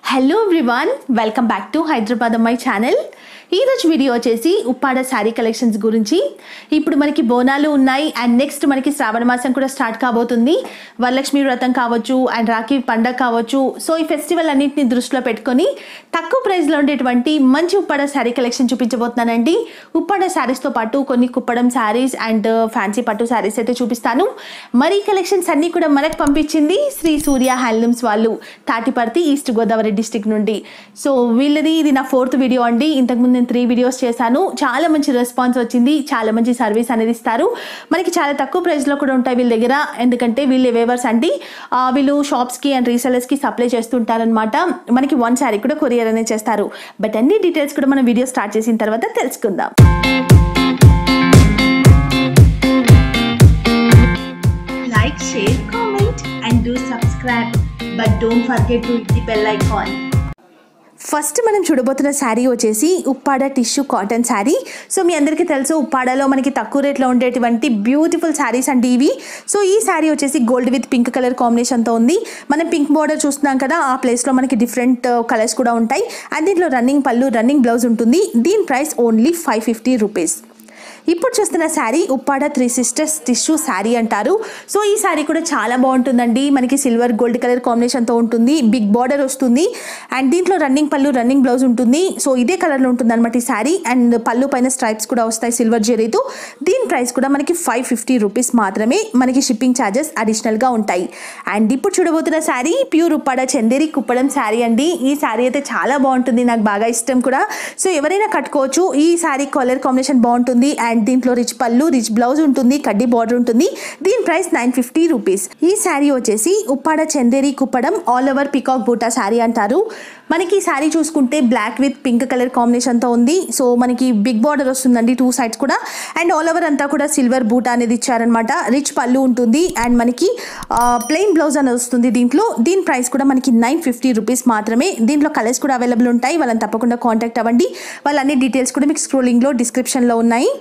Hello everyone welcome back to Hyderabad అమ్మాయి channel ఈరోజు video వచ్చేసి ఉప్పాడ శారీ కలెక్షన్స్ గురించి ఇప్పుడు మనకి బోనాలు ఉన్నాయి అండ్ నెక్స్ట్ మనకి శ్రావణ మాసం కూడా స్టార్ట్ కాబోతుంది వరలక్ష్మి వ్రతం కావచ్చు అండ్ రాఖీ పండగ కావచ్చు సో ఈ ఫెస్టివల్ అన్నింటిని దృష్టిలో పెట్టుకొని తక్కువ ప్రైస్లో ఉండేటువంటి మంచి ఉప్పాడ శారీ కలెక్షన్ చూపించబోతున్నానండి ఉప్పాడ శారీస్తో పాటు కొన్ని కుప్పడం శారీస్ అండ్ ఫ్యాన్సీ పట్టు శారీస్ అయితే చూపిస్తాను మరి ఈ కలెక్షన్స్ అన్నీ కూడా మనకు పంపించింది శ్రీ సూర్య హ్యాండ్లూమ్స్ వాళ్ళు తాటిపర్తి ఈస్ట్ గోదావరి డిస్టిక్ నుండి సో వీళ్ళది ఇది నా ఫోర్త్ వీడియో అండి ఇంతకుముందు నేను త్రీ వీడియోస్ చేశాను చాలా మంచి రెస్పాన్స్ వచ్చింది చాలా మంచి సర్వీస్ అనేది ఇస్తారు మనకి చాలా తక్కువ ప్రైస్లో కూడా ఉంటాయి వీళ్ళ దగ్గర ఎందుకంటే వీళ్ళు వేవర్స్ అండి ఆ, వీళ్ళు షాప్స్కి అండ్ రీసెలర్స్కి సప్లై చేస్తుంటారనమాట మనకి వన్ శారీ కూడా కొరియర్ అనేది చేస్తారు బట్ అన్ని డీటెయిల్స్ కూడా మనం వీడియో స్టార్ట్ చేసిన తర్వాత తెలుసుకుందాం like, share, comment, and do subscribe. But don't forget to hit the bell icon. First మనం చూడబోతున్న శారీ వచ్చేసి Uppada tissue cotton sari so మీ అందరికీ తెలుసు ఉప్పాడలో మనకి తక్కువ రేట్లో ఉండేటువంటి బ్యూటిఫుల్ శారీస్ అండి ఇవి సో ఈ శారీ వచ్చేసి గోల్డ్ విత్ పింక్ కలర్ కాంబినేషన్తో ఉంది మనం పింక్ బార్డర్ చూస్తున్నాం కదా ఆ ప్లేస్లో మనకి డిఫరెంట్ కలర్స్ కూడా ఉంటాయి అండ్ దీంట్లో రన్నింగ్ పళ్ళు రన్నింగ్ బ్లౌజ్ ఉంటుంది దీని price only five fifty rupees ఇప్పుడు చూస్తున్న sari Uppada three sisters tissue sari అంటారు సో ఈ శారీ కూడా చాలా బాగుంటుందండి మనకి సిల్వర్ గోల్డ్ కలర్ కాంబినేషన్తో ఉంటుంది బిగ్ బార్డర్ వస్తుంది అండ్ దీంట్లో రన్నింగ్ పళ్ళు రన్నింగ్ బ్లౌజ్ ఉంటుంది సో ఇదే కలర్లో ఉంటుంది అనమాట ఈ శారీ అండ్ పళ్ళు పైన స్ట్రైప్స్ కూడా వస్తాయి సిల్వర్ జెరీతో దీని ప్రైస్ కూడా మనకి ఫైవ్ ఫిఫ్టీ రూపీస్ మాత్రమే మనకి షిప్పింగ్ ఛార్జెస్ అడిషనల్గా ఉంటాయి అండ్ ఇప్పుడు చూడబోతున్న శారీ ప్యూర్ ఉప్పాడ చందేరి కుప్పడం శారీ అండి ఈ శారీ అయితే చాలా బాగుంటుంది నాకు బాగా ఇష్టం కూడా సో ఎవరైనా కట్టుకోవచ్చు ఈ శారీ కలర్ కాంబినేషన్ బాగుంటుంది అండ్ దీంట్లో రిచ్ పళ్ళు రిచ్ బ్లౌజ్ ఉంటుంది కడ్డీ బార్డర్ ఉంటుంది దీని ప్రైస్ నైన్ ఫిఫ్టీ రూపీస్ ఈ శారీ వచ్చేసి Uppada Chanderi Kuppadam all over peacock బూటా శారీ అంటారు మనకి ఈ శారీ చూసుకుంటే బ్లాక్ విత్ పింక్ కలర్ కాంబినేషన్తో ఉంది సో మనకి బిగ్ బార్డర్ వస్తుందండి టూ సైడ్స్ కూడా అండ్ ఆల్ ఓవర్ అంతా కూడా సిల్వర్ బూటా అనేది ఇచ్చారనమాట రిచ్ పళ్ళు ఉంటుంది అండ్ మనకి ప్లెయిన్ బ్లౌజ్ అనేది వస్తుంది దీంట్లో దీని ప్రైస్ కూడా మనకి నైన్ ఫిఫ్టీ రూపీస్ మాత్రమే దీంట్లో కలర్స్ కూడా అవైలబుల్ ఉంటాయి వాళ్ళని తప్పకుండా కాంటాక్ట్ అవ్వండి వాళ్ళ అన్ని డీటెయిల్స్ కూడా మీకు స్క్రోలింగ్లో డిస్క్రిప్షన్లో ఉన్నాయి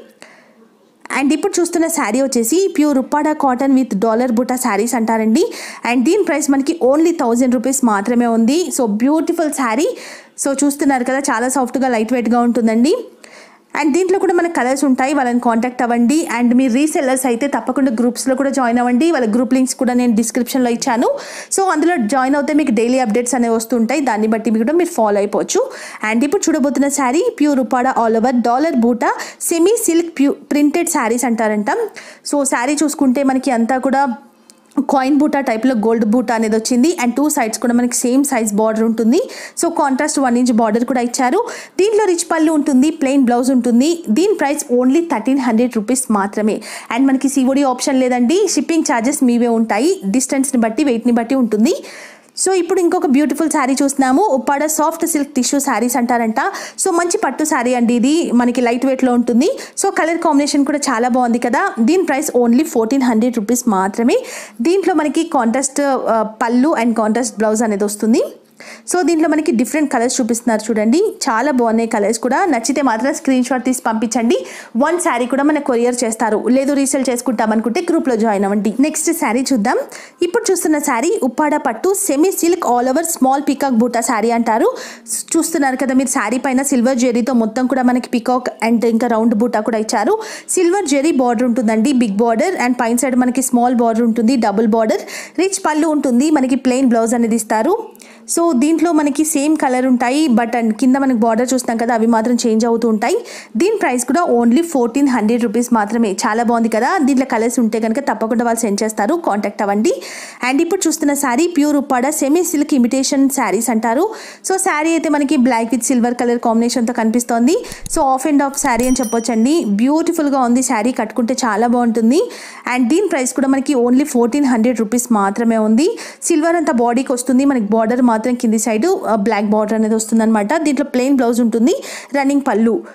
అండ్ ఇప్పుడు చూస్తున్న శారీ వచ్చేసి pure Uppada cotton with dollar బుటా శారీస్ అంటారండి అండ్ దీని ప్రైస్ మనకి ఓన్లీ థౌజండ్ రూపీస్ మాత్రమే ఉంది సో బ్యూటిఫుల్ శారీ సో చూస్తున్నారు కదా చాలా సాఫ్ట్గా లైట్ వెయిట్గా ఉంటుందండి అండ్ దీంట్లో కూడా మనకు కలర్స్ ఉంటాయి వాళ్ళని కాంటాక్ట్ అవ్వండి అండ్ మీ రీసెల్లర్స్ అయితే తప్పకుండా గ్రూప్స్లో కూడా జాయిన్ అవ్వండి వాళ్ళ గ్రూప్ లింక్స్ కూడా నేను డిస్క్రిప్షన్లో ఇచ్చాను సో అందులో జాయిన్ అవుతే మీకు డైలీ అప్డేట్స్ అనేవి వస్తుంటాయి దాన్ని బట్టి మీకు కూడా మీరు ఫాలో అయిపోవచ్చు అండ్ ఇప్పుడు చూడబోతున్న sari pure Uppada all over dollar బూటా సెమీ సిల్క్ ప్యూ ప్రింటెడ్ శారీస్ అంటారంట సో శారీ చూసుకుంటే మనకి అంతా కూడా కాయిన్ బూటా టైప్లో గోల్డ్ బూటా అనేది వచ్చింది అండ్ టూ సైడ్స్ కూడా మనకి సేమ్ సైజ్ బార్డర్ ఉంటుంది so contrast one inch border కూడా ఇచ్చారు దీంట్లో రిచ్ పళ్ళు ఉంటుంది ప్లెయిన్ బ్లౌజ్ ఉంటుంది దీని price only thirteen hundred rupees మాత్రమే అండ్ మనకి సిఓడి ఆప్షన్ లేదండి షిప్పింగ్ ఛార్జెస్ మీవే ఉంటాయి డిస్టెన్స్ని బట్టి వెయిట్ని బట్టి ఉంటుంది సో ఇప్పుడు ఇంకొక బ్యూటిఫుల్ శారీ చూస్తున్నాము Uppada soft silk tissue saris అంటారంట సో మంచి పట్టు శారీ అండి ఇది మనకి లైట్ వెయిట్లో ఉంటుంది సో కలర్ కాంబినేషన్ కూడా చాలా బాగుంది కదా దీని price only fourteen hundred rupees మాత్రమే దీంట్లో మనకి కాంట్రాస్ట్ పళ్ళు అండ్ కాంట్రాస్ట్ బ్లౌజ్ అనేది వస్తుంది సో దీంట్లో మనకి డిఫరెంట్ కలర్స్ చూపిస్తున్నారు చూడండి చాలా బాగున్నాయి కలర్స్ కూడా నచ్చితే మాత్రం స్క్రీన్ షాట్ తీసి పంపించండి వన్ శారీ కూడా మన కొరియర్ చేస్తారు లేదు రీసేల్ చేసుకుంటాం అనుకుంటే గ్రూప్లో జాయిన్ అవ్వండి నెక్స్ట్ శారీ చూద్దాం ఇప్పుడు చూస్తున్న శారీ ఉప్పాడ పట్టు semi silk all over small peacock బూటా శారీ అంటారు చూస్తున్నారు కదా మీరు శారీ పైన సిల్వర్ జెరీతో మొత్తం కూడా మనకి పికాక్ అండ్ ఇంకా రౌండ్ బూటా కూడా ఇచ్చారు సిల్వర్ జెరీ బార్డర్ ఉంటుందండి బిగ్ బార్డర్ అండ్ పైన సైడ్ మనకి స్మాల్ బార్డర్ ఉంటుంది డబుల్ బార్డర్ రిచ్ పళ్ళు ఉంటుంది మనకి ప్లెయిన్ బ్లౌజ్ అనేది ఇస్తారు సో దీంట్లో మనకి సేమ్ కలర్ ఉంటాయి బట్ అండ్ కింద మనకి బార్డర్ చూస్తాం కదా అవి మాత్రం చేంజ్ అవుతూ ఉంటాయి దీని ప్రైస్ కూడా ఓన్లీ ఫోర్టీన్ హండ్రెడ్ రూపీస్ మాత్రమే చాలా బాగుంది కదా దీంట్లో కలర్స్ ఉంటే కనుక తప్పకుండా వాళ్ళు సెండ్ చేస్తారు కాంటాక్ట్ అవ్వండి అండ్ ఇప్పుడు చూస్తున్న sari pure Uppada semi silk imitation saris అంటారు సో శారీ అయితే మనకి బ్లాక్ విత్ సిల్వర్ కలర్ కాంబినేషన్తో కనిపిస్తోంది so off and off sari అని చెప్పొచ్చండి బ్యూటిఫుల్గా ఉంది శారీ కట్టుకుంటే చాలా బాగుంటుంది అండ్ దీని ప్రైస్ కూడా మనకి ఓన్లీ ఫోర్టీన్ హండ్రెడ్ రూపీస్ మాత్రమే ఉంది సిల్వర్ అంతా బాడీకి వస్తుంది మనకి బార్డర్ మాత్రం కింది సైడ్ బ్లాక్ బార్డర్ అనేది వస్తుంది అనమాట దీంట్లో ప్లెయిన్ బ్లౌజ్ ఉంటుంది రన్నింగ్ పళ్ళు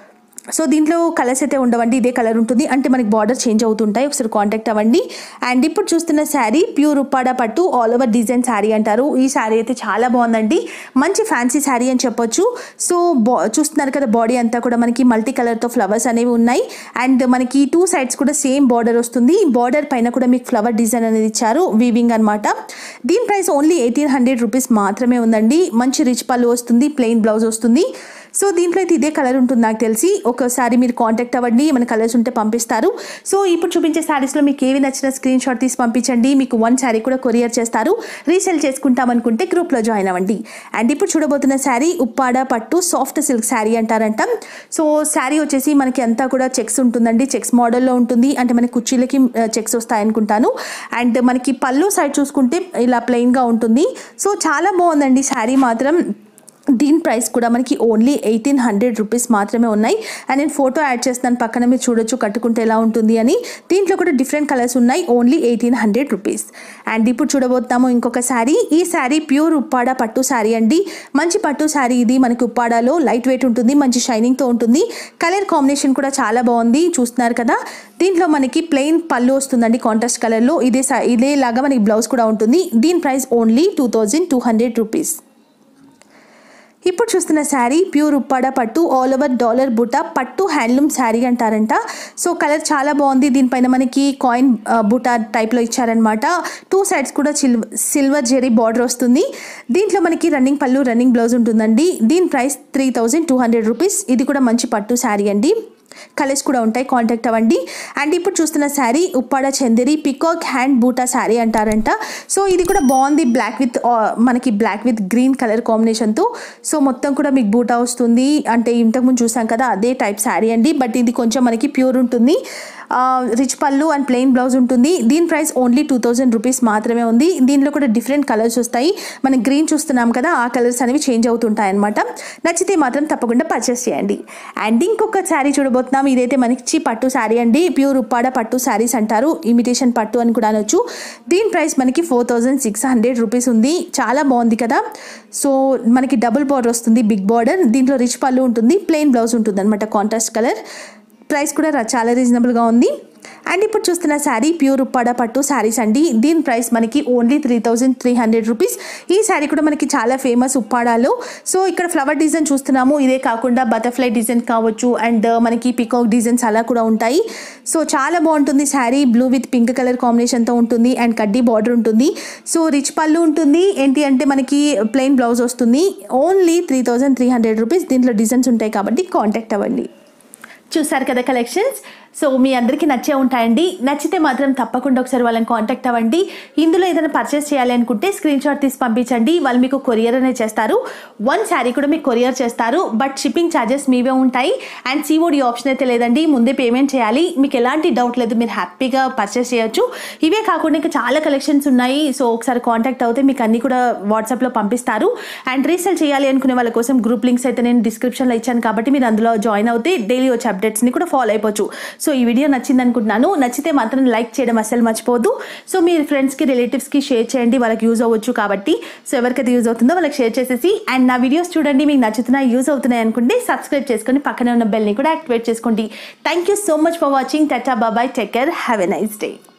సో దీంట్లో కలర్స్ అయితే ఉండవండి ఇదే కలర్ ఉంటుంది అంటే మనకి బార్డర్ చేంజ్ అవుతుంటాయి ఒకసారి కాంటాక్ట్ అవ్వండి అండ్ ఇప్పుడు చూస్తున్న శారీ ప్యూర్ ఉప్పాడ పట్టు ఆల్ ఓవర్ డిజైన్ శారీ అంటారు ఈ శారీ అయితే చాలా బాగుందండి మంచి ఫ్యాన్సీ శారీ అని చెప్పొచ్చు సో బా చూస్తున్నారు కదా బాడీ అంతా కూడా మనకి మల్టీ కలర్తో ఫ్లవర్స్ అనేవి ఉన్నాయి అండ్ మనకి టూ సైడ్స్ కూడా సేమ్ బార్డర్ వస్తుంది బార్డర్ పైన కూడా మీకు ఫ్లవర్ డిజైన్ అనేది ఇచ్చారు వీవింగ్ అనమాట దీని price only eighteen hundred rupees మాత్రమే ఉందండి మంచి రిచ్ పళ్ళు వస్తుంది ప్లెయిన్ బ్లౌజ్ వస్తుంది సో దీంట్లో అయితే ఇదే కలర్ ఉంటుంది నాకు తెలిసి ఒకసారి మీరు కాంటాక్ట్ అవ్వండి మన కలర్స్ ఉంటే పంపిస్తారు సో ఇప్పుడు చూపించే శారీస్లో మీకు ఏవి నచ్చిన స్క్రీన్ షాట్ తీసి పంపించండి మీకు వన్ శారీ కూడా కొరియర్ చేస్తారు రీసేల్ చేసుకుంటాం అనుకుంటే గ్రూప్లో జాయిన్ అవ్వండి అండ్ ఇప్పుడు చూడబోతున్న శారీ ఉప్పాడ పట్టు సాఫ్ట్ సిల్క్ శారీ అంటారంట సో శారీ వచ్చేసి మనకి అంతా కూడా చెక్స్ ఉంటుందండి చెక్స్ మోడల్లో ఉంటుంది అంటే మనకి కుర్చీలకి చెక్స్ వస్తాయి అనుకుంటాను అండ్ మనకి పళ్ళు సైడ్ చూసుకుంటే ఇలా ప్లెయిన్గా ఉంటుంది సో చాలా బాగుందండి శారీ మాత్రం దీని ప్రైస్ కూడా మనకి ఓన్లీ ఎయిటీన్ హండ్రెడ్ రూపీస్ మాత్రమే ఉన్నాయి అండ్ నేను ఫోటో యాడ్ చేస్తాను పక్కన మీరు చూడొచ్చు కట్టుకుంటే ఎలా ఉంటుంది అని దీంట్లో కూడా డిఫరెంట్ కలర్స్ ఉన్నాయి only eighteen hundred rupees and ఇప్పుడు చూడబోతున్నాము ఇంకొక శారీ ఈ శారీ ప్యూర్ ఉప్పాడ పట్టు శారీ అండి మంచి పట్టు శారీ ఇది మనకి ఉప్పాడలో లైట్ వెయిట్ ఉంటుంది మంచి షైనింగ్తో ఉంటుంది కలర్ కాంబినేషన్ కూడా చాలా బాగుంది చూస్తున్నారు కదా దీంట్లో మనకి ప్లెయిన్ పళ్ళు వస్తుందండి కాంట్రాస్ట్ కలర్లో ఇదే సా- ఇదేలాగా మనకి బ్లౌజ్ కూడా ఉంటుంది దీని price only two thousand two hundred rupees ఇప్పుడు చూస్తున్న శారీ ప్యూర్ ఉప్పాడ పట్టు ఆల్ ఓవర్ డాలర్ బుట్ట పట్టు హ్యాండ్లూమ్ శారీ అంటారంట సో కలర్ చాలా బాగుంది దీనిపైన మనకి కాయిన్ బుట్ట టైప్లో ఇచ్చారనమాట టూ సైడ్స్ కూడా సిల్వ సిల్వర్ జెరీ బార్డర్ వస్తుంది దీంట్లో మనకి రన్నింగ్ పళ్ళు రన్నింగ్ బ్లౌజ్ ఉంటుందండి దీని price three thousand two hundred rupees ఇది కూడా మంచి పట్టు శారీ అండి కలర్స్ కూడా ఉంటాయి కాంటాక్ట్ అవ్వండి అండ్ ఇప్పుడు చూస్తున్న శారీ ఉప్పాడ చందేరి పికాక్ హ్యాండ్ బూటా శారీ అంటారంట సో ఇది కూడా బాగుంది బ్లాక్ విత్ మనకి బ్లాక్ విత్ గ్రీన్ కలర్ కాంబినేషన్తో సో మొత్తం కూడా మీకు బూటా వస్తుంది అంటే ఇంతకుముందు చూసాం కదా అదే టైప్ శారీ అండి బట్ ఇది కొంచెం మనకి ప్యూర్ ఉంటుంది రిచ్ పళ్ళు అండ్ ప్లెయిన్ బ్లౌజ్ ఉంటుంది దీని price only two thousand rupees మాత్రమే ఉంది దీనిలో కూడా డిఫరెంట్ కలర్స్ వస్తాయి మనం గ్రీన్ చూస్తున్నాం కదా ఆ కలర్స్ అనేవి చేంజ్ అవుతుంటాయి అనమాట నచ్చితే మాత్రం తప్పకుండా పర్చేస్ చేయండి అండ్ ఇంకొక శారీ చూడబోతున్నాం ఇదైతే మనకి పట్టు శారీ అండి ప్యూర్ ఉప్పాడ పట్టు శారీస్ అంటారు ఇమిటేషన్ పట్టు అని కూడా అనొచ్చు దీని ప్రైస్ మనకి four thousand six hundred rupees ఉంది చాలా బాగుంది కదా సో మనకి డబుల్ బార్డర్ వస్తుంది బిగ్ బార్డర్ దీంట్లో రిచ్ పళ్ళు ఉంటుంది ప్లెయిన్ బ్లౌజ్ ఉంటుంది అనమాట కాంట్రాస్ట్ కలర్ ప్రైస్ కూడా ర- చాలా రీజనబుల్గా ఉంది అండ్ ఇప్పుడు చూస్తున్న శారీ ప్యూర్ ఉప్పాడ పట్టు శారీస్ అండి దీని ప్రైస్ మనకి only three thousand three hundred rupees ఈ శారీ కూడా మనకి చాలా ఫేమస్ ఉప్పాడాలో సో ఇక్కడ ఫ్లవర్ డిజైన్ చూస్తున్నాము ఇదే కాకుండా బటర్ఫ్లై డిజైన్ కావచ్చు అండ్ మనకి పికాక్ డిజైన్స్ అలా కూడా ఉంటాయి సో చాలా బాగుంటుంది sari blue with pink colour కాంబినేషన్తో ఉంటుంది అండ్ కడ్డీ బార్డర్ ఉంటుంది సో రిచ్ పళ్ళు ఉంటుంది ఏంటి అంటే మనకి ప్లెయిన్ బ్లౌజ్ వస్తుంది only three thousand three hundred rupees దీంట్లో డిజైన్స్ ఉంటాయి కాబట్టి కాంటాక్ట్ అవ్వండి చూసారు కదా కలెక్షన్స్ సో మీ అందరికీ నచ్చే ఉంటాయండి నచ్చితే మాత్రం తప్పకుండా ఒకసారి వాళ్ళని కాంటాక్ట్ అవ్వండి ఇందులో ఏదైనా పర్చేస్ చేయాలి అనుకుంటే స్క్రీన్ షాట్ తీసి పంపించండి వాళ్ళు మీకు కొరియర్ అనేది చేస్తారు వన్ శారీ కూడా మీకు కొరియర్ చేస్తారు బట్ షిప్పింగ్ ఛార్జెస్ మీవే ఉంటాయి అండ్ సిఓడి ఆప్షన్ అయితే లేదండి ముందే పేమెంట్ చేయాలి మీకు ఎలాంటి డౌట్ లేదు మీరు హ్యాపీగా పర్చేస్ చేయొచ్చు ఇవే కాకుండా ఇంకా చాలా కలెక్షన్స్ ఉన్నాయి సో ఒకసారి కాంటాక్ట్ అవుతే మీకు అన్ని కూడా వాట్సాప్లో పంపిస్తారు అండ్ రీసేల్ చేయాలి అనుకునే వాళ్ళ కోసం గ్రూప్ లింక్స్ అయితే నేను డిస్క్రిప్షన్లో ఇచ్చాను కాబట్టి మీరు అందులో జాయిన్ అవుతే డైలీ వచ్చే అప్డేట్స్ని కూడా ఫాలో అయిపోవచ్చు సో ఈ వీడియో నచ్చింది అనుకుంటున్నాను నచ్చితే మాత్రం లైక్ చేయడం అస్సలు మర్చిపోవద్దు సో మీ ఫ్రెండ్స్కి రిలేటివ్స్కి షేర్ చేయండి వాళ్ళకి యూజ్ అవ్వచ్చు కాబట్టి సో ఎవరికైతే యూజ్ అవుతుందో వాళ్ళకి షేర్ చేసేసి అండ్ నా వీడియోస్ చూడండి మీకు నచ్చుతున్నాయి యూజ్ అవుతున్నాయి అనుకుంటే సబ్స్క్రైబ్ చేసుకొని పక్కనే ఉన్న బెల్ని కూడా యాక్టివేట్ చేసుకోండి thank you so much for watching tata బాబాయ్ take care have a nice day